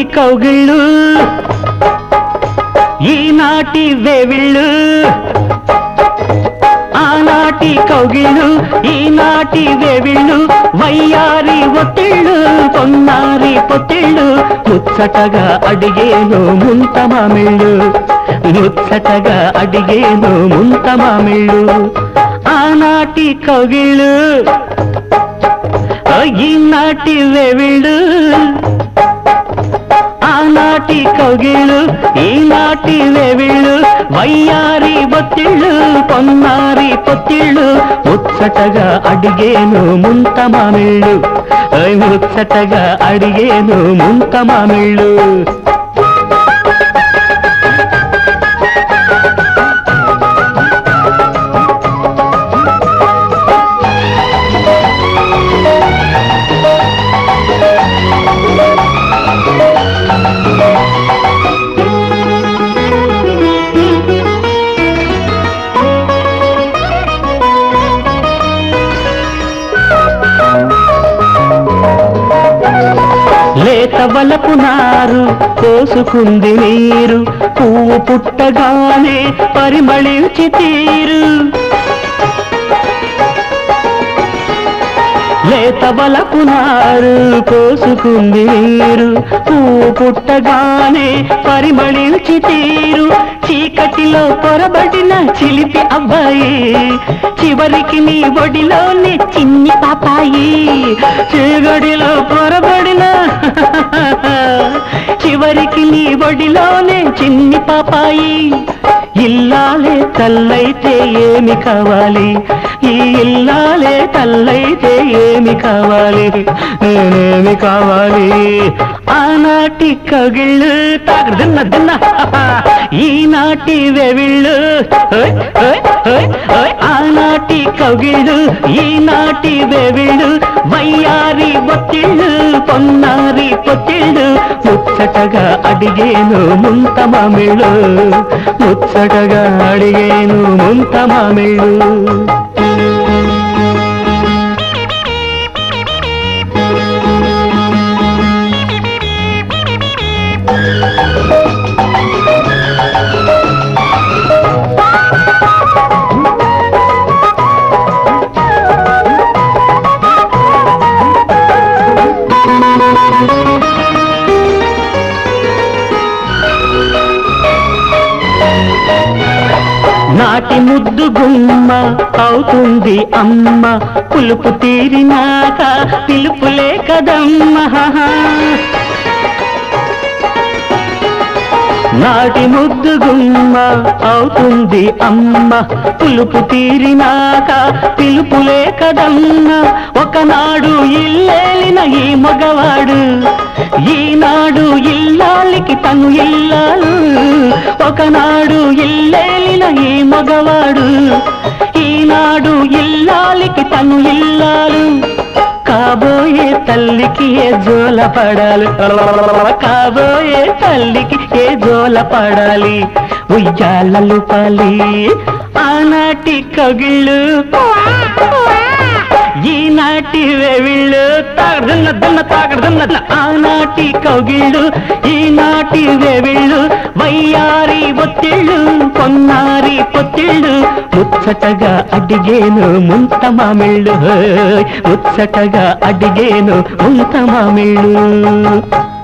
కౌగిళ్ళు ఈనాటి వేవిళ్ళు ఆనాటి కౌగిళ్ళు ఈనాటి వేవిళ్ళు వయ్యారి ఒత్తిళ్ళు పొన్నారి పొత్తిళ్ళు ముచ్చటగా అడిగేను ముంత మామిళ్ళు ముచ్చటగా అడిగేను ముంత మామిళ్ళు ఆనాటి కౌగిళ్ళు ఓ ఈనాటి వేవిళ్ళు ఆనాటి కౌగిళ్ళు ఈనాటి వేవిళ్ళు వయ్యారి బొత్తిళ్ళు పొన్నారి పొత్తిళ్ళు ముచ్చటగా అడిగేను ముంత మామిళ్ళు ఓయ్ ముచ్చటగా అడిగేను ముంత మామిళ్ళు లేత వలపు నారు కోసుకుంది నీరు పువ్వు పుట్టగానే పరిమళించి తీరు లేత వలపు నారు కోసుకుంది నీరు పువ్వు పుట్టగానే పరిమళించి తీరు చీకటిలో పొరబడిన చిలిపి అబ్బాయి చివరికి నీ ఒడిలోనే చిన్ని పాపాయి చీకటిలో పొరబడిన చివరికి నీ ఒడిలోనే చిన్ని పాపాయి ఇల్లాలే తల్లైతే ఏమి కావాలి ఈ ఇల్లాలే తల్లైతే ఏమి కావాలి నేనేమి కావాలి ఆనాటి కగిళ్ళు తాగదిన్న దిన్న ఈనాటి వెవిళ్ళు ఓయ్, ఓయ్, ఓయ్, ఓయ్. ఆనాటి కగిళ్ళు ఈనాటి వెవిళ్ళు వయ్యారి ఒత్తిళ్ళు పొన్నారి పొత్తిళ్ళు ముచ్చటగా అడిగేను ముంత మామిళ్ళు ముచ్చటగా అడిగేను ముంత మామిళ్ళు నాటి ముద్దు గుమ్మ అవుతుంది అమ్మ పులుపు తీరినాక పిలుపులే కదమ్మ నాటి ముద్దు గుమ్మ అవుతుంది అమ్మ పులుపు తీరినాక పిలుపులే కదమ్మ ఒకనాడు ఇల్లేలిన ఈ మగవాడు ఈనాడు ఇల్లాలికి తను ఇల్లాలు ఒకనాడు ఇల్లేలిన ఈ మగవాడు ఈనాడు ఇల్లాలికి తను ఇల్లాలు కాబోయే తల్లికి ఏ జోల పడాలి కాబోయే తల్లికి ఏ జోల పడాలి ఉయ్యాలలు పాలి ఆనాటి కగిళ్ళు ఈనాటి వెవిళ్ళు తాగదన్న దన్న తాగదన్న ఆనాటి కౌగిళ్ళు ఈనాటి వెవిళ్ళు వయ్యారి ఒత్తిళ్ళు పొన్నారి పొత్తిళ్ళు ముచ్చటగా అడిగేను ముంత మామిళ్ళు హోయ్. ముచ్చటగా అడిగేను ముంత మామిళ్ళు